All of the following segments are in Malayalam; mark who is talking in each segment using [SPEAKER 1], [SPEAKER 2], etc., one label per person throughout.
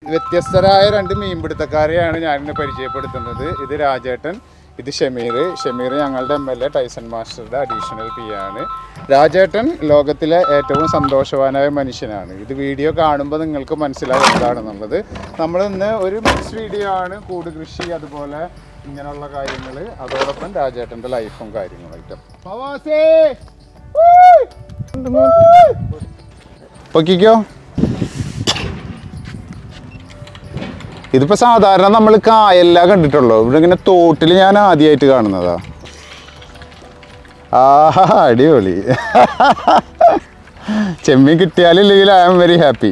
[SPEAKER 1] വ്യത്യസ്തരായ രണ്ട് മീൻപിടുത്തക്കാരെയാണ് ഞാനിന്ന് പരിചയപ്പെടുത്തുന്നത് ഇത് രാജേട്ടൻ ഇത് ഷമീർ ഷമീർ ഞങ്ങളുടെ എം എൽ എ ടൈസൺ മാസ്റ്ററുടെ അഡീഷണൽ പി ആണ് രാജേട്ടൻ ലോകത്തിലെ ഏറ്റവും സന്തോഷവാനായ മനുഷ്യനാണ് ഇത് വീഡിയോ കാണുമ്പോൾ നിങ്ങൾക്ക് മനസ്സിലാവും എന്താണെന്നുള്ളത് നമ്മൾ ഇന്ന് ഒരു മിക്സ് വീഡിയോ ആണ് കൂട് കൃഷി അതുപോലെ ഇങ്ങനെയുള്ള കാര്യങ്ങൾ അതോടൊപ്പം രാജേട്ടൻ്റെ ലൈഫും കാര്യങ്ങളായിട്ടും പ്രവാസേ! പൊക്കിക്കോ ഇതിപ്പോ സാധാരണ നമ്മൾ കായല്ല കണ്ടിട്ടുള്ളൂ ഇവിടെ ഇങ്ങനെ തോട്ടിൽ ഞാൻ ആദ്യമായിട്ട് കാണുന്നതാ ആഹാ അടിപൊളി ചെമ്മീൻ കിട്ടിയാലില്ലെങ്കിൽ ഐ ആം വെരി ഹാപ്പി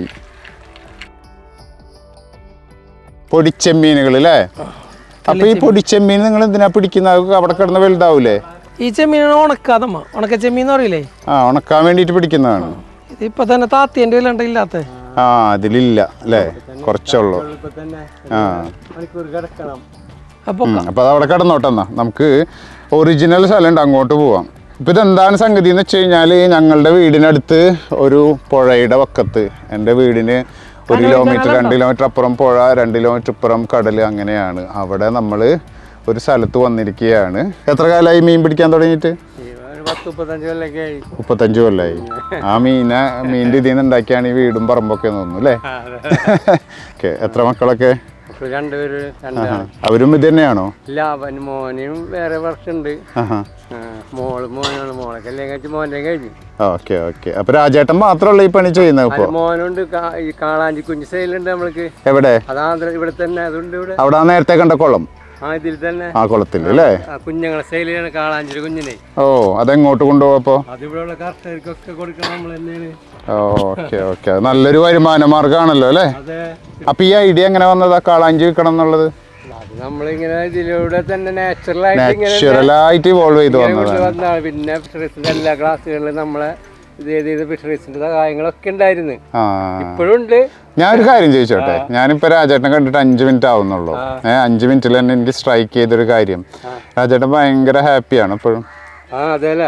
[SPEAKER 1] പൊടിച്ചെമ്മീനുകൾ അല്ലേ അപ്പൊ ഈ പൊടിച്ചെമ്മീൻ നിങ്ങൾ എന്തിനാ പിടിക്കുന്നത് അവിടെ കിടന്ന് വലുതാവൂലേ
[SPEAKER 2] ഈ ചെമ്മീനാണ് ഉണക്കാതമ്മ ഉണക്ക ചെമ്മീൻ എന്ന് പറയില്ലേ
[SPEAKER 1] ആ ഉണക്കാൻ വേണ്ടിയിട്ട് പിടിക്കുന്നതാണ്
[SPEAKER 2] ഇത് ഇപ്പൊ തന്നെ താത്തിയന്റെ വില ഇല്ലാത്ത
[SPEAKER 1] ആ അതിലില്ല അല്ലേ കുറച്ചുള്ളൂ ആ
[SPEAKER 2] അപ്പൊ
[SPEAKER 1] ഉം, അപ്പൊ അത് അവിടെ കിടന്നോട്ടെ എന്നാ നമുക്ക് ഒറിജിനൽ സ്ഥലമുണ്ട് അങ്ങോട്ട് പോവാം ഇപ്പൊ ഇതെന്താണ് സംഗതി എന്ന് വെച്ച് കഴിഞ്ഞാല് ഞങ്ങളുടെ വീടിനടുത്ത് ഒരു പുഴയുടെ വക്കത്ത് എൻ്റെ വീടിന് ഒരു കിലോമീറ്റർ രണ്ട് കിലോമീറ്റർ അപ്പുറം പുഴ രണ്ട് കിലോമീറ്റർ ഇപ്പുറം കടൽ അങ്ങനെയാണ് അവിടെ നമ്മൾ ഒരു സ്ഥലത്ത് വന്നിരിക്കുകയാണ് എത്ര കാലമായി മീൻ പിടിക്കാൻ തുടങ്ങിയിട്ട്
[SPEAKER 3] പത്ത് മുപ്പത്തഞ്ച് കൊല്ലൊക്കെ ആയി
[SPEAKER 1] മുപ്പത്തഞ്ച് കൊല്ലമായി ആ മീനെ മീൻ്റെ ഇതിൽ നിന്ന് ഉണ്ടാക്കിയാണ് ഈ വീടും പറമ്പൊക്കെ തോന്നുന്നു അല്ലേ ഓക്കെ എത്ര മക്കളൊക്കെ
[SPEAKER 3] ഇപ്പൊ രണ്ടുപേര് രണ്ടാണ്
[SPEAKER 1] അവരും ഇത് തന്നെയാണോ
[SPEAKER 3] ഇല്ല അവൻ മോനും വേറെ വർഷമുണ്ട്
[SPEAKER 1] ആഹാ
[SPEAKER 3] ആ, മോള് മോനാണ് മോളെ കല്യാണം കഴിച്ച് മോൻ്റെ കഴിഞ്ഞു
[SPEAKER 1] ഓക്കെ ഓക്കെ അപ്പൊ രാജേട്ടൻ മാത്രമല്ല ഈ പണി ചെയ്യുന്നത് ഇപ്പൊ
[SPEAKER 3] അത് മോനുണ്ട് കാ- ഈ കാളാഞ്ചി കുഞ്ഞ് സൈലുണ്ട് നമ്മൾക്ക്
[SPEAKER 1] എവിടെ
[SPEAKER 3] അതാ ഇവിടെ തന്നെ അതുണ്ട് ഇവിടെ
[SPEAKER 1] അവിടെ ആ നേരത്തെ കണ്ട കുളം
[SPEAKER 3] ആ ഇതിൽ തന്നെ
[SPEAKER 1] ആ കുളത്തിൽ അല്ലേ
[SPEAKER 3] ആ കുഞ്ഞുങ്ങളെ സൈലാണ് കാളാഞ്ചിയുടെ കുഞ്ഞിനെ
[SPEAKER 1] ഓ അതെങ്ങോട്ട് കൊണ്ടുപോകപ്പോ
[SPEAKER 3] അതിവിടെ ഉള്ള കർഷകർക്കൊക്കെ കൊടുക്കണം നമ്മൾ തന്നെയാണ്
[SPEAKER 1] ഓക്കെ ഓക്കെ നല്ലൊരു വരുമാന മാർഗമാണല്ലോ അല്ലേ
[SPEAKER 3] അതെ
[SPEAKER 1] അപ്പൊ ഈ ഐഡിയ എങ്ങനെ വന്നതാ കാളാഞ്ചി വിൽക്കണം എന്നുള്ളത്
[SPEAKER 3] അത് നമ്മളിങ്ങനെ ഇതിലൂടെ തന്നെ നാച്ചുറലായിട്ട് ഇങ്ങനെ
[SPEAKER 1] നാച്ചുറലായിട്ട് ഇവോൾവ് ചെയ്ത്
[SPEAKER 3] ഇങ്ങനെ
[SPEAKER 1] വന്നതാണ്
[SPEAKER 3] കൊണ്ട് വന്നതാണ് പിന്നെ ഫിഷറീസിന്റെ എല്ലാ ക്ലാസ്സുകളിലും നമ്മളെ ഇത് ചെയ്ത് ചെയ്ത് ഫിഷറീസിന്റെ സഹായങ്ങളൊക്കെ ഉണ്ടായിരുന്നു
[SPEAKER 1] ആ
[SPEAKER 3] ഇപ്പോഴും ഉണ്ട്
[SPEAKER 1] ഞാനൊരു കാര്യം ചോദിച്ചോട്ടെ ഞാനിപ്പോ രാജേട്ടനെ കണ്ടിട്ട് അഞ്ച് മിനിറ്റ് ആവുന്നുള്ളൂ ഏഹ് അഞ്ച് മിനിറ്റിൽ തന്നെ എനിക്ക് സ്ട്രൈക്ക് ചെയ്തൊരു കാര്യം രാജേട്ടൻ ഭയങ്കര ഹാപ്പിയാണ് ഇപ്പോഴും
[SPEAKER 3] ആ അതെല്ല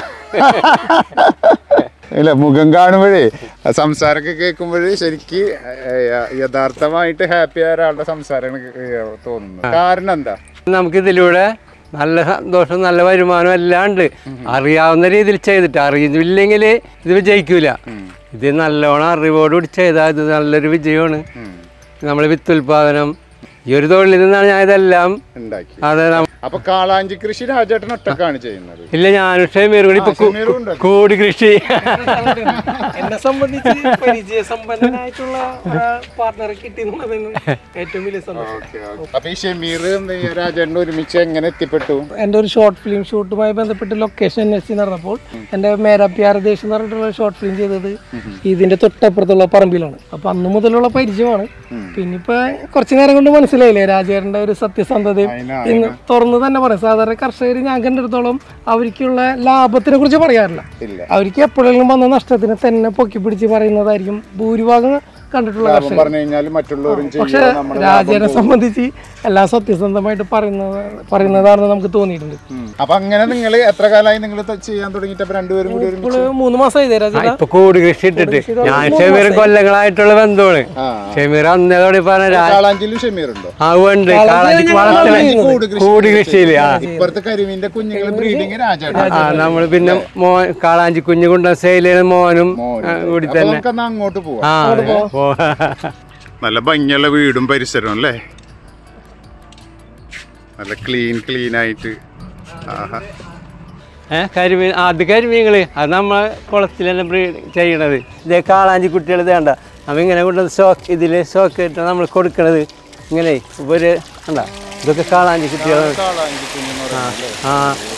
[SPEAKER 1] ഇല്ല മുഖം കാണുമ്പോഴേ ആ സംസാരമൊക്കെ കേൾക്കുമ്പോഴേ ശരിക്ക് ഏഹ്, യഥാർത്ഥമായിട്ട് ഹാപ്പി ആയ ഒരാളുടെ സംസാരമാണ് കേ- തോന്നുന്നത് കാരണം എന്താ
[SPEAKER 3] നമുക്ക് ഇതിലൂടെ നല്ല സന്തോഷം നല്ല വരുമാനം എല്ലാം ഉണ്ട് അറിയാവുന്ന രീതിയിൽ ചെയ്തിട്ട് അറിയുന്നില്ലെങ്കിൽ ഇത് വിജയിക്കൂല ഇത് നല്ലോണം അറിവോടുകൂടി ചെയ്താൽ ഇത് നല്ലൊരു വിജയമാണ് നമ്മൾ വിത്തുൽപാദനം ഈ ഒരു തൊഴിലിൽ നിന്നാണ് ഞാൻ ഇതെല്ലാം
[SPEAKER 1] ഉണ്ടാക്കി
[SPEAKER 3] അതെ നം-
[SPEAKER 1] അപ്പൊ കാളാഞ്ചി കൃഷി രാജേട്ടൻ ഒറ്റക്കാണ് ചെയ്യുന്നത്
[SPEAKER 3] ഇല്ല ഞാനും ഷമീർ കൂടി ഇപ്പൊ കൂ-
[SPEAKER 1] ഷമീറും ഉണ്ട്.
[SPEAKER 3] കൂടി കൃഷി
[SPEAKER 2] എന്നെ സംബന്ധിച്ച് പരിചയസമ്പന്നനായിട്ടുള്ള പാർട്ണറെ കിട്ടി എന്നുള്ളതാണ് ഏറ്റവും വലിയ സന്തോഷം
[SPEAKER 1] അപ്പൊ ഈ ഷമീർ രാജേട്ടൻ ഒരുമിച്ച് എങ്ങനെ എത്തിപ്പെട്ടു
[SPEAKER 2] എൻ്റെ ഒരു ഷോർട്ട് ഫിലിം ഷൂട്ടുമായി ബന്ധപ്പെട്ട് ലൊക്കേഷൻ അന്വേഷിച്ച് നടന്നപ്പോൾ എൻ്റെ മേരാപ്പിയാർ ദേശം എന്ന് പറഞ്ഞിട്ടുള്ള ഷോർട്ട് ഫിലിം ചെയ്തത് ഇതിന്റെ തൊട്ടപ്പുറത്തുള്ള പറമ്പിലാണ് അപ്പൊ അന്ന് മുതലുള്ള പരിചയമാണ് പിന്നെ ഇപ്പൊ കുറച്ചു നേരം കൊണ്ട് മനസ്സിലായില്ലേ രാജേരന്റെ ഒരു സത്യസന്ധതയും
[SPEAKER 1] അതിനാ-
[SPEAKER 2] ഇന്ന് തുറന്ന് തന്നെ പറയും സാധാരണ കർഷകർ ഞാൻ കണ്ടിടത്തോളം അവർക്കുള്ള ലാഭത്തിനെ കുറിച്ച് പറയാറില്ല
[SPEAKER 1] ഇല്ല
[SPEAKER 2] അവർക്ക് എപ്പോഴെങ്കിലും വന്ന നഷ്ടത്തിന് തന്നെ പൊക്കി പിടിച്ച് പറയുന്നതായിരിക്കും ഭൂരിഭാഗം കണ്ടിട്ടുള്ള
[SPEAKER 1] ലാഭം
[SPEAKER 2] കർഷകർ
[SPEAKER 1] പറഞ്ഞു കഴിഞ്ഞാൽ മറ്റുള്ളവരും
[SPEAKER 2] പക്ഷെ
[SPEAKER 1] ചെയ്യുക നമ്മുടെ
[SPEAKER 2] രാജേനെ സംബന്ധിച്ച് എല്ലാം സത്യസന്ധമായിട്ട് പറയുന്നത് പറയുന്നതാണെന്ന് നമുക്ക് തോന്നിയിട്ടുണ്ട്
[SPEAKER 1] അപ്പൊ അങ്ങനെ നിങ്ങൾ എത്ര കാലമായി നിങ്ങൾ ചെയ്യാൻ തുടങ്ങിയിട്ട് അപ്പൊ രണ്ടുപേരും കൂടി ഒരുമിച്ച്
[SPEAKER 2] ഇപ്പോൾ മൂന്ന് മാസമായി രാജ
[SPEAKER 3] ഇപ്പൊ കൂടി കൃഷി ഇട്ടിട്ട് ഞാൻ ഷമീർ കൊല്ലങ്ങളായിട്ടുള്ള ബന്ധമാണ്
[SPEAKER 1] ആ
[SPEAKER 3] ഷമീർ അന്നേതോടെ പറഞ്ഞ
[SPEAKER 1] കാളാഞ്ചിലും ഷമീർ ഉണ്ടോ
[SPEAKER 3] ആ ഉണ്ട് കാളാഞ്ചി വളർത്തല
[SPEAKER 1] കൂട് കൃഷി
[SPEAKER 3] കൂടി കൃഷിയില് ആ
[SPEAKER 1] ഇപ്പുറത്തെ കരിമീന്റെ കുഞ്ഞുങ്ങൾ ബ്രീഡിങ് രാജേട്ടൻ
[SPEAKER 3] ആ നമ്മൾ പിന്നെ മോൻ കാളാഞ്ചി കുഞ്ഞു കൊണ്ട സെയിലാണ് മോനും ആ, കൂടി
[SPEAKER 1] അപ്പൊ
[SPEAKER 3] തന്നെ
[SPEAKER 1] നമുക്കെന്നാ അങ്ങോട്ട് പോവാം
[SPEAKER 3] ആ അതെ. പോ-
[SPEAKER 1] നല്ല ഭംഗിയുള്ള വീടും പരിസരവും അല്ലേ നല്ല ക്ലീൻ ക്ലീൻ ആയിട്ട് ആഹാ
[SPEAKER 3] ഏ കരിമീൻ ആ, അത് കരിമീനുകള് അത് നമ്മളെ കുളത്തിൽ തന്നെ ബ്രീഡ് ചെയ്യണത് ഇതേ കാളാഞ്ചി കുട്ടികൾ വേണ്ട നമ്മ ഇങ്ങനെ കൊണ്ടുവന്ന് സ്റ്റോക്ക് ഇതിൽ സ്റ്റോക്ക് ഇട്ട് നമ്മൾ കൊടുക്കണത് ഇങ്ങനെ ഒരു കണ്ട ഇതൊക്കെ കാളാഞ്ചി കുട്ടികളാണ്
[SPEAKER 1] കാളാഞ്ചി കുഞ്ഞെന്ന് പറയുന്നത്
[SPEAKER 3] ആ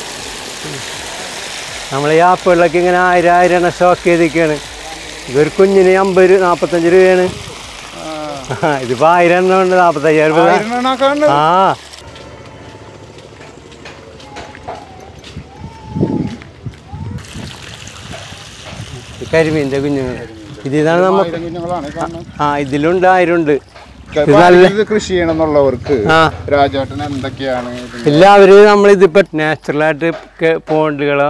[SPEAKER 3] നമ്മൾ ഈ ആപ്പുകളിലൊക്കെ ഇങ്ങനെ ആയിരം ആയിരം എണ്ണം സ്റ്റോക്ക് ചെയ്തിരിക്കുകയാണ് ഇതൊരു കുഞ്ഞിന് അമ്പത് രൂപ നാൽപ്പത്തഞ്ച് രൂപയാണ് ആ, ഇതിപ്പോ ആയിരം എണ്ണം ഉണ്ട് നാൽപ്പത്തയ്യായിരം രൂപ
[SPEAKER 1] ആയിരമെണ്ണാ കാണുന്നത്?
[SPEAKER 3] ആ ഈ കരിമീൻ്റെ കുഞ്ഞുങ്ങൾ ഇതിതാണ് നമ്മ
[SPEAKER 1] ആയിരം കുഞ്ഞുങ്ങളാണ് ഈ കാണുന്നത്.
[SPEAKER 3] ആ ഇതിലുണ്ട് ആയിരം ഉണ്ട്
[SPEAKER 1] അപ്പൊ ഇത് കൃഷി ചെയ്യണമെന്നുള്ളവർക്ക്
[SPEAKER 3] ആ
[SPEAKER 1] രാജേട്ടൻ എന്തൊക്കെയാണ് ഇതിന്റെ-
[SPEAKER 3] എല്ലാവരും നമ്മളിതിപ്പോൾ നാച്ചുറലായിട്ട് പോണ്ടുകളോ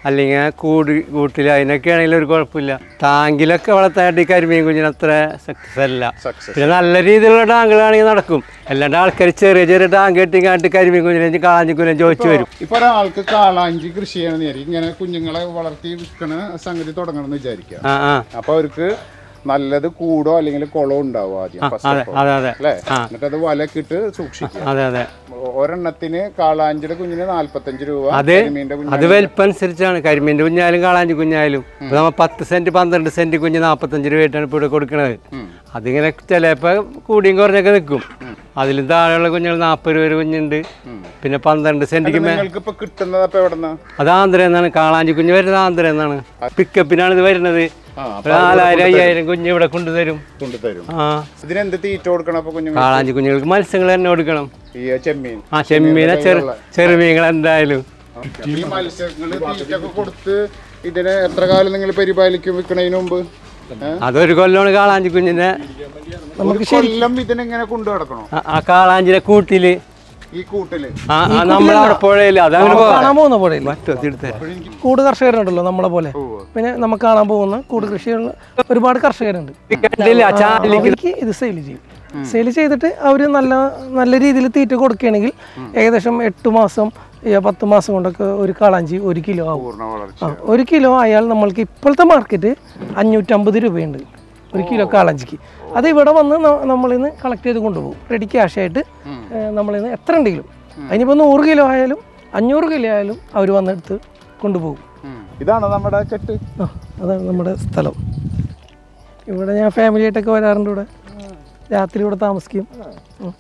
[SPEAKER 3] അല്ലെങ്കിൽ കൂട് കൂട്ടിൽ അതിനൊക്കെ ആണെങ്കിൽ ഒരു കുഴപ്പമില്ല ടാങ്കിലൊക്കെ വളർത്താനായിട്ട് ഈ കരിമീൻ കുഞ്ഞിന് അത്ര സക്സസ് അല്ല
[SPEAKER 1] സക്സസ്
[SPEAKER 3] പിന്നെ നല്ല രീതിയിലുള്ള ടാങ്കുകളാണെങ്കിൽ നടക്കും അല്ലാണ്ട് ആൾക്കാർ ചെറിയ ചെറിയ ടാങ്ക് കെട്ടിക്കാണ്ട് കരിമീൻ കുഞ്ഞിനെ കാഞ്ഞിക്കുഞ്ഞിനെ ചോദിച്ചു വരും
[SPEAKER 1] ഇപ്പൊ ഒരാൾക്ക് കാളാഞ്ചി കൃഷി ചെയ്യണമെന്ന് വിചാരിക്കും ഇങ്ങനെ കുഞ്ഞുങ്ങളെ വളർത്തി വിൽക്കണ സംഗതി തുടങ്ങണം എന്ന് വിചാരിക്കാം
[SPEAKER 3] ആ ആ
[SPEAKER 1] അപ്പൊ അവർക്ക് നല്ലത് കൂടോ അല്ലെങ്കിൽ കുളോ ഉണ്ടാവും ആദ്യം ഫസ്റ്റ്
[SPEAKER 3] അതെ അതെ അതെ
[SPEAKER 1] അല്ലേ എന്നിട്ട് അത് വലക്കിട്ട് സൂക്ഷിക്കുക
[SPEAKER 3] അതെ അതെ
[SPEAKER 1] ഒരെണ്ണത്തിന് കാളാഞ്ചിയുടെ കുഞ്ഞിന് നാല്പത്തഞ്ച് രൂപ
[SPEAKER 3] അത്
[SPEAKER 1] കരിമീന്റെ കുഞ്ഞ്
[SPEAKER 3] അത് വലിപ്പനുസരിച്ചാണ് കരിമീൻ്റെ കുഞ്ഞായാലും കാളാഞ്ചി കുഞ്ഞായാലും ഇപ്പൊ നമ്മ പത്ത് സെന്റ് പന്ത്രണ്ട് സെന്റ് കുഞ്ഞ് നാൽപ്പത്തഞ്ച് രൂപയായിട്ടാണ് ഇപ്പോൾ ഇവിടെ കൊടുക്കുന്നത് അതിങ്ങനെ ചിലപ്പോൾ കൂടിയും കുറഞ്ഞൊക്കെ നിൽക്കും അതിലും താഴെയുള്ള കുഞ്ഞുങ്ങൾ നാൽപ്പത് രൂപ ഒരു കുഞ്ഞുണ്ട് പിന്നെ പന്ത്രണ്ട് സെന്റിക്ക് മേ
[SPEAKER 1] നിങ്ങൾക്ക് ഇപ്പൊ കിട്ടുന്നത് അപ്പൊ എവിടെന്നാ
[SPEAKER 3] അത് ആന്ധ്ര എന്നാണ് കാളാഞ്ചി കുഞ്ഞ് വരുന്നത് ആന്ധ്ര എന്നാണ് പിക്കപ്പിനാണ് ഇത് വരുന്നത്
[SPEAKER 1] ആ
[SPEAKER 3] ഒരു നാലായിരം അയ്യായിരം കുഞ്ഞ് ഇവിടെ കൊണ്ടുതരും
[SPEAKER 1] കൊണ്ടുതരും
[SPEAKER 3] ആ
[SPEAKER 1] ഇതിനെന്ത് തീറ്റ കൊടുക്കണം അപ്പൊ കുഞ്ഞുങ്ങൾ
[SPEAKER 3] കാളാഞ്ചി കുഞ്ഞുങ്ങൾക്ക് മത്സ്യങ്ങൾ തന്നെ കൊടുക്കണം
[SPEAKER 1] ഈ ചെമ്മീൻ
[SPEAKER 3] ആ ചെമ്മീനെ ചെറു ചെറുമീങ്ങൾ എന്തായാലും
[SPEAKER 1] ഈ മത്സ്യങ്ങള് തീറ്റ ഒക്കെ കൊടുത്ത് ഇതിനെ എത്ര കാലം നിങ്ങൾ പരിപാലിക്കും വിൽക്കണതിന് മുമ്പ് ഏ?
[SPEAKER 3] അതൊരു കൊല്ലമാണ് കാളാഞ്ചി കുഞ്ഞിനെ
[SPEAKER 1] ഒരു കൊല്ലം ഇതിനെങ്ങനെ കൊണ്ടു നടക്കണോ
[SPEAKER 3] ആ- ആ കാളാഞ്ചിനെ കൂട്ടില്
[SPEAKER 1] ഈ കൂട്ടില്
[SPEAKER 3] ആ ആ നമ്മളവിടെ പുഴയില്ല അതങ്ങനെ പോകാം
[SPEAKER 2] കാണാൻ പോകുന്ന പോലെ
[SPEAKER 3] മറ്റോ തിടുത്തേ
[SPEAKER 2] കൂട് കർഷകരുണ്ടല്ലോ നമ്മളെ പോലെ പിന്നെ നമുക്ക് കാണാൻ പോകുന്ന കൂട് കൃഷിയുള്ള ഒരുപാട് കർഷകരുണ്ട്
[SPEAKER 3] കണ്ടില്ല ചാലിക്ക്
[SPEAKER 2] അവർക്ക് ഇത് സെയിൽ ചെയ്യും സെയിൽ ചെയ്തിട്ട് അവർ നല്ല നല്ല രീതിയിൽ തീറ്റ കൊടുക്കുകയാണെങ്കിൽ ഏകദേശം എട്ട് മാസം ഏ, പത്ത് മാസം കൊണ്ടൊക്കെ ഒരു കാളാഞ്ചി ഒരു കിലോ ആവും
[SPEAKER 1] പൂർണ്ണ വളർച്ച
[SPEAKER 2] ആ ഒരു കിലോ ആയാൽ നമ്മൾക്ക് ഇപ്പോഴത്തെ മാർക്കറ്റ് അഞ്ഞൂറ്റമ്പത് രൂപയുണ്ട് ഒരു കിലോ കാളാഞ്ചിക്ക് അത് ഇവിടെ വന്ന് ന- നമ്മളിന്ന് കളക്ട് ചെയ്ത് കൊണ്ടുപോകും റെഡി ക്യാഷ് ആയിട്ട് ഏ, നമ്മളിന്ന് എത്ര ഉണ്ടെങ്കിലും അതിനിപ്പോൾ നൂറ് കിലോ ആയാലും അഞ്ഞൂറ് കിലോ ആയാലും അവർ വന്നെടുത്ത് കൊണ്ടുപോകും
[SPEAKER 1] ഇതാണ് നമ്മുടെ കെട്ട്
[SPEAKER 2] ആ അതാണ് നമ്മുടെ സ്ഥലം ഇവിടെ ഞാൻ ഫാമിലി ആയിട്ടൊക്കെ വരാറുണ്ട് ഇവിടെ രാത്രി ഇവിടെ താമസിക്കും ഉം.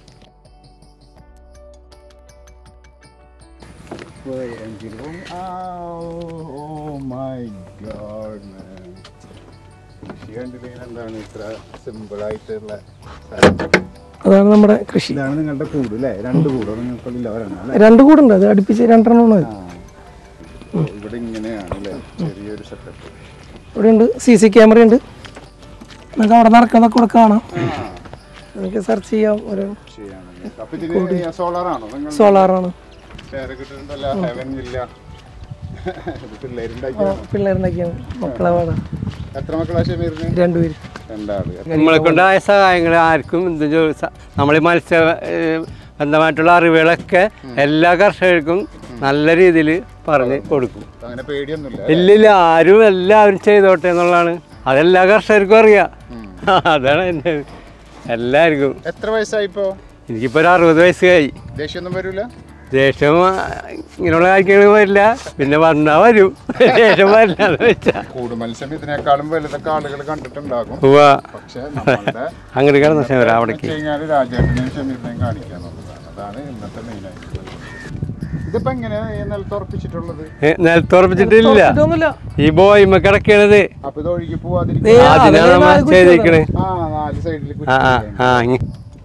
[SPEAKER 1] എന്താണ് ഇത്ര സിമ്പിൾ ആയിട്ടുള്ള
[SPEAKER 2] അതാണ് നമ്മുടെ കൃഷി
[SPEAKER 1] ഇതാണ് നിങ്ങളുടെ കൂട് അല്ലേ രണ്ട് കൂടോ നിങ്ങൾക്കുള്ളിൽ ഒരെണ്ണം അല്ലേ
[SPEAKER 2] രണ്ട് കൂടുണ്ട് അത് അടുപ്പിച്ച് രണ്ടെണ്ണം മതി
[SPEAKER 1] ഓ, ഇവിടെ ഇങ്ങനെയാണ് അല്ലേ ചെറിയൊരു സെറ്റപ്പ്
[SPEAKER 2] ഇവിടെ ഉണ്ട് സി സി ക്യാമറ ഉണ്ട് നമുക്ക് അവിടെ നടക്കുന്നതൊക്കെ ഇവിടെ കാണാം നമുക്ക് സെർച്ച് ചെയ്യാം ഒരു
[SPEAKER 1] ചെയ്യാണെന്ന് അപ്പൊ ഇതിന് സോളാർ ആണോ നിങ്ങൾ
[SPEAKER 2] സോളാറാണ്
[SPEAKER 1] പേര് കിട്ടുന്നുണ്ടല്ലോ ഹെവൻ ഇല്ല ഇത് പിള്ളേരുണ്ടാക്കിയ
[SPEAKER 2] പിള്ളേരുണ്ടാക്കിയാണ് മക്കളെ പാടാ
[SPEAKER 1] എത്ര മക്കളാ ഷമീറിന്
[SPEAKER 2] രണ്ടുപേര്
[SPEAKER 1] രണ്ടാള്
[SPEAKER 3] നമ്മളെ കൊണ്ടായ സഹായങ്ങൾ ആർക്കും ഇത് ജോ- സ- നമ്മളെ മത്സ്യ ഏഹ്, ബന്ധമായിട്ടുള്ള അറിവുകളൊക്കെ എല്ലാ കർഷകർക്കും നല്ല രീതിയിൽ പറഞ്ഞ് കൊടുക്കും
[SPEAKER 1] അങ്ങനെ പേടിയൊന്നുമില്ല
[SPEAKER 3] ഇല്ലില്ല ആരും എല്ലാവരും ചെയ്തോട്ടെ എന്നുള്ളതാണ് അതെല്ലാ കർഷകർക്കും അറിയാം അതാണ് എൻ്റെ എല്ലാവർക്കും
[SPEAKER 1] എത്ര വയസ്സായിപ്പോ
[SPEAKER 3] എനിക്കിപ്പോൾ ഒരു അറുപത് വയസ്സായി
[SPEAKER 1] ദേഷ്യമൊന്നും വരൂല
[SPEAKER 3] ദേഷ്യം ആ, ഇങ്ങനെയുള്ള കാര്യങ്ങൾ വരില്ല പിന്നെ വന്നാൽ വരും ദേഷ്യം വരില്ല എന്ന് വെച്ചാ
[SPEAKER 1] കൂട് മത്സ്യം ഇതിനേക്കാളും വലുതൊക്കെ ആളുകൾ കണ്ടിട്ടുണ്ടാകും
[SPEAKER 3] ഉവ്വ
[SPEAKER 1] പക്ഷെ നമ്മളുടെ
[SPEAKER 3] അങ്ങോട്ട് കിടന്ന ശേഷം അവിടേക്ക്
[SPEAKER 1] കഴിഞ്ഞാൽ രാജേട്ടനെയും ഷമീറിനെയും കാണിക്കുക എന്നുള്ളതാണ് അതാണ് ഇന്നത്തെ മെയിൻ ആയിട്ടുള്ളത് ഇതിപ്പോ എങ്ങനെയാ ഈ നിലത്തുറപ്പിച്ചിട്ടുള്ളത്
[SPEAKER 3] ഏ, നിലത്തുറപ്പിച്ചിട്ടില്ല
[SPEAKER 2] ഇതൊന്നുമില്ല
[SPEAKER 3] ഈ ബോയിമ കിടക്കണത്
[SPEAKER 1] അപ്പൊ ഇത് ഒഴുകി പോവാതിരിക്കും
[SPEAKER 2] ദേ,
[SPEAKER 3] അതിനാണ്
[SPEAKER 2] അതിനെ
[SPEAKER 3] നമ്മൾ
[SPEAKER 2] നാല് കുറ്റി
[SPEAKER 3] ചെയ്തിരിക്കണേ
[SPEAKER 1] ആ നാല് സൈഡിൽ
[SPEAKER 3] ആ ആ ആ ഇങ്ങ-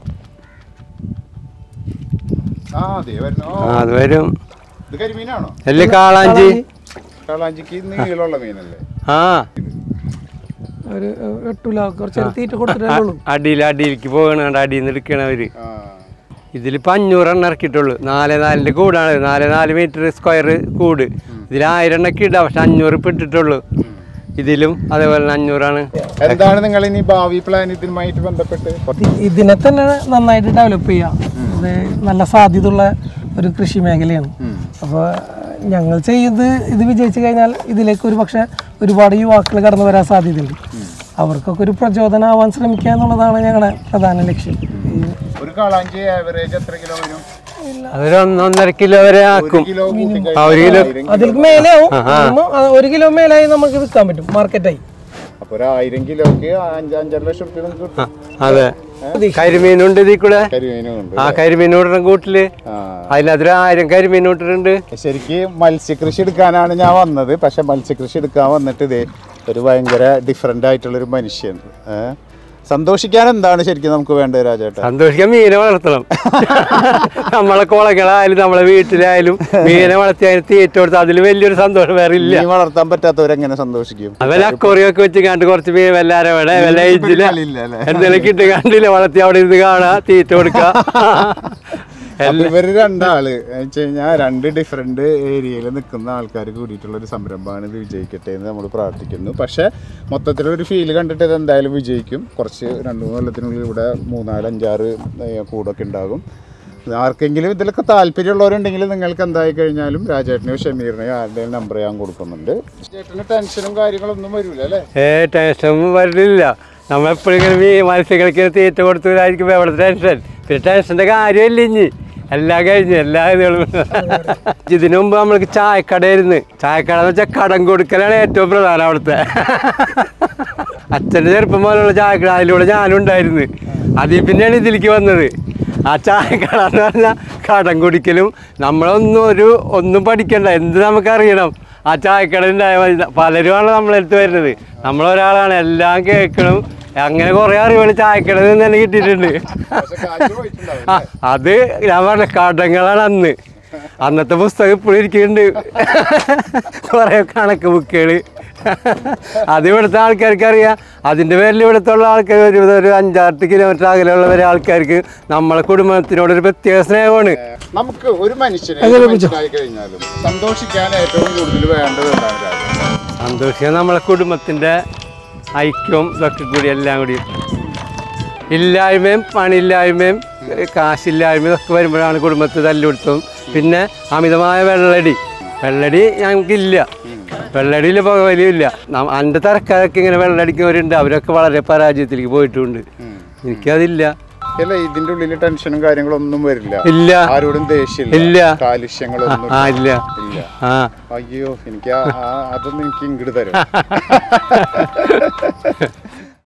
[SPEAKER 1] ആ അതെ വരുന്നു ഓ,
[SPEAKER 3] ആ അത് വരും
[SPEAKER 1] ഇത് കരിമീനാണോ
[SPEAKER 3] അല്ലേ കാളാഞ്ചി
[SPEAKER 1] കാളാഞ്ചിക്ക് നീളമുള്ള മീനല്ലേ
[SPEAKER 3] ആ
[SPEAKER 2] ഒരു എട്ടില്ല കുറച്ച് നേരം തീറ്റ കൊടുത്തിട്ടേ ഉള്ളൂ
[SPEAKER 3] അടിയിൽ അടിയിലേക്ക് പോകണ കണ്ട അടിയിൽ നിന്ന് എടുക്കണവര്
[SPEAKER 1] ആ
[SPEAKER 3] ഇതിലിപ്പോൾ അഞ്ഞൂറെണ്ണം ഇറക്കിയിട്ടുള്ളൂ നാല് നാലിൻ്റെ കൂടാണ് നാല് നാല് മീറ്റർ സ്ക്വയർ കൂട് ഇതിൽ ആയിരം എണ്ണൊക്കെ ഇടാം പക്ഷെ അഞ്ഞൂറ് ഇപ്പം ഇട്ടിട്ടുള്ളൂ ഇതിലും അതേപോലെ തന്നെ അഞ്ഞൂറാണ്
[SPEAKER 1] എന്താണ് നിങ്ങൾ ഇനി ഭാവി പ്ലാൻ ഇതുമായിട്ട് ബന്ധപ്പെട്ട്
[SPEAKER 2] ഇ- ഇതിനെ തന്നെ നന്നായിട്ട് ഡെവലപ്പ് ചെയ്യാം ഇത് നല്ല സാധ്യതയുള്ള ഒരു കൃഷി മേഖലയാണ് അപ്പോൾ ഞങ്ങൾ ചെയ്യുന്നത് ഇത് വിജയിച്ചു കഴിഞ്ഞാൽ ഇതിലേക്ക് ഒരു പക്ഷേ ഒരുപാട് യുവാക്കൾ കടന്നു വരാൻ സാധ്യതയുണ്ട് അവർക്കൊക്കെ ഒരു പ്രചോദനമാവാൻ ശ്രമിക്കുക എന്നുള്ളതാണ് ഞങ്ങളുടെ പ്രധാന ലക്ഷ്യം ഈ
[SPEAKER 1] ഒരു കാളാഞ്ചി ആവറേജ് എത്ര കിലോ വരും
[SPEAKER 3] അതൊരു ഒന്നൊന്നര കിലോ വരെ ആക്കും
[SPEAKER 1] കിലോ കൂട്ടി
[SPEAKER 3] ആ ഒരു കിലോ
[SPEAKER 2] അതിൽ മേലെയാവും minimum ആ ഒരു കിലോ മേലായി നമുക്ക് വിൽക്കാൻ പറ്റും മാർക്കറ്റായി
[SPEAKER 1] അപ്പൊ ഒരു ആയിരം കിലോക്ക് അഞ്ച് അഞ്ചര ലക്ഷം റുപ്യ നമുക്ക് കിട്ടും
[SPEAKER 3] അതെ കരിമീനുണ്ട് ഇതിൽ കൂടെ
[SPEAKER 1] കരിമീനും ഉണ്ട്
[SPEAKER 3] ആ കരിമീൻ വിടണം കൂട്ടില്
[SPEAKER 1] ആ
[SPEAKER 3] അതിനകത്തൊരു ആയിരം കരിമീൻ വിട്ടിട്ടുണ്ട്
[SPEAKER 1] ശരിക്ക് മത്സ്യകൃഷി എടുക്കാനാണ് ഞാൻ വന്നത് പക്ഷെ മത്സ്യകൃഷി എടുക്കാൻ വന്നിട്ട് ഇതേ ഒരു ഭയങ്കര ഡിഫറെൻ്റ് ആയിട്ടുള്ളൊരു മനുഷ്യൻ ഏ? സന്തോഷിക്കാൻ എന്താണ് ശരിക്കും നമുക്ക് വേണ്ടത് രാജേട്ടാ
[SPEAKER 3] സന്തോഷിക്കാൻ മീനെ വളർത്തണം നമ്മളെ കുളങ്ങളായാലും നമ്മളെ വീട്ടിലായാലും മീനെ വളർത്തി അതിന് തീറ്റ കൊടുത്ത് അതിൽ വലിയൊരു സന്തോഷം വേറെ ഇല്ല
[SPEAKER 1] മീൻ വളർത്താൻ പറ്റാത്തവരെങ്ങനെ സന്തോഷിക്കും
[SPEAKER 3] അവല്ല അക്കോറിയൊക്കെ വെച്ച് കണ്ട് കുറച്ച് മീൻ വല്ലാരെ വേടെ വല്ല ഏജില്
[SPEAKER 1] കളിയില്ല അല്ലേ?
[SPEAKER 3] എന്തെങ്കിലും കിട്ടി കണ്ടില്ല വളർത്തി അവിടെ ഇരുന്ന് കാണാ തീറ്റ കൊടുക്കുക
[SPEAKER 1] അപ്പൊ ഇവര് രണ്ടാള് വെച്ച് കഴിഞ്ഞാൽ രണ്ട് ഡിഫറെന്റ് ഏരിയയിൽ നിൽക്കുന്ന ആൾക്കാർ കൂടിയിട്ടുള്ള ഒരു സംരംഭമാണ് ഇത് വിജയിക്കട്ടെ എന്ന് നമ്മൾ പ്രാർത്ഥിക്കുന്നു പക്ഷെ മൊത്തത്തിലൊരു ഫീൽ കണ്ടിട്ട് ഇത് എന്തായാലും വിജയിക്കും കുറച്ച് രണ്ട് മൂന്ന് കൊല്ലത്തിനുള്ളിൽ ഇവിടെ മൂന്നാല് അഞ്ചാറ് ഏഹ്, കൂടൊക്കെ ഉണ്ടാകും ആർക്കെങ്കിലും ഇതിലൊക്കെ താല്പര്യമുള്ളവരുണ്ടെങ്കിൽ നിങ്ങൾക്ക് എന്തായി കഴിഞ്ഞാലും രാജേട്ടനെയോ ഷമീറിനെയോ ആരുടെയും നമ്പർ ഞാൻ കൊടുക്കുന്നുണ്ട് ചേട്ടന് ടെൻഷനും കാര്യങ്ങളൊന്നും വരില്ല അല്ലേ
[SPEAKER 3] ഏ ടെൻഷൻ വരില്ല നമ്മളെപ്പോഴും ഇങ്ങനെ മീ മത്സ്യങ്ങൾക്ക് തീറ്റ കൊടുത്തതായിരിക്കും എവിടെ ടെൻഷൻ പിന്നെ ടെൻഷൻ്റെ കാര്യമില്ല ഇനി എല്ലാം കഴിഞ്ഞ് എല്ലാ ഇതുകളും ഇതിനു മുമ്പ് നമ്മൾക്ക് ചായക്കടയായിരുന്നു ചായക്കട എന്ന് വെച്ചാൽ കടം കൊടുക്കലാണ് ഏറ്റവും പ്രധാനം അവിടുത്തെ അച്ഛൻ്റെ ചെറുപ്പം പോലുള്ള ചായക്കട അതിലൂടെ ഞാനും ഉണ്ടായിരുന്നു അതിൽ പിന്നെയാണ് ഇതിലേക്ക് വന്നത് ആ ചായക്കട എന്ന് പറഞ്ഞാൽ കടം കുടിക്കലും നമ്മളൊന്നും ഒരു ഒന്നും പഠിക്കണ്ട എന്ത് നമുക്കറിയണം ആ ചായക്കട ഉണ്ടായ മതി പലരുമാണ് നമ്മളെടുത്ത് വരുന്നത് നമ്മളൊരാളാണ് എല്ലാം കേൾക്കണം അങ്ങനെ കുറേ അറിവുകൾ ചായക്കടയിൽ നിന്ന് തന്നെ കിട്ടിയിട്ടുണ്ട്
[SPEAKER 1] പക്ഷെ കാശ് പോയിട്ടുണ്ടാവും
[SPEAKER 3] ആ, അത് ഞാൻ പറഞ്ഞ കടങ്ങളാണ് അന്ന് അന്നത്തെ പുസ്തകം ഇപ്പോഴും ഇരിക്കുന്നുണ്ട് കുറേ കണക്ക് ബുക്കുകൾ അത് ഇവിടുത്തെ ആൾക്കാർക്ക് അറിയാം അതിൻ്റെ പേരിൽ ഇവിടുത്തെ ഉള്ള ആൾക്കാർ ഒരു ഒരു അഞ്ചാറ് കിലോമീറ്റർ അകലെയുള്ളവരെ ആൾക്കാർക്ക് നമ്മളെ കുടുംബത്തിനോടൊരു പ്രത്യേക സ്നേഹമാണ്
[SPEAKER 1] നമുക്ക് ഒരു മനുഷ്യനെ ഏത് മനുഷ്യനായി കഴിഞ്ഞാലും സന്തോഷിക്കാൻ ഏറ്റവും കൂടുതൽ വേണ്ടത് എന്താണ് രാജേട്ടൻ?
[SPEAKER 3] സന്തോഷിക്കാൻ നമ്മളെ കുടുംബത്തിൻ്റെ ഐക്യവും ഇതൊക്കെ കൂടി എല്ലാം കൂടി ഇല്ലായ്മയും പണിയില്ലായ്മയും കാശില്ലായ്മയും ഇതൊക്കെ വരുമ്പോഴാണ് കുടുംബത്തിൽ തല്ലുപിടുത്തവും പിന്നെ അമിതമായ വെള്ളടി വെള്ളടി ഞങ്ങൾക്കില്ല വെള്ളടിയിൽ പുകവലിയില്ല എൻ്റെ തരക്കാരൊക്കെ ഇങ്ങനെ വെള്ളടിക്കുന്നവരുണ്ട് അവരൊക്കെ വളരെ പരാജയത്തിലേക്ക് പോയിട്ടുണ്ട് എനിക്കതില്ല
[SPEAKER 1] അല്ല ഇതിന്റെ ഉള്ളിൽ ടെൻഷനും കാര്യങ്ങളൊന്നും വരില്ല
[SPEAKER 3] ഇല്ല
[SPEAKER 1] ആരോടും ദേഷ്യമില്ല
[SPEAKER 3] ഇല്ല.
[SPEAKER 1] കാലുഷ്യങ്ങളൊന്നും
[SPEAKER 3] ആ ഇല്ല
[SPEAKER 1] ഇല്ല
[SPEAKER 3] ആ
[SPEAKER 1] അയ്യോ എനിക്ക് ആ- ആ- അതൊന്നും എനിക്ക് ഇങ്ങോട്ട് തരും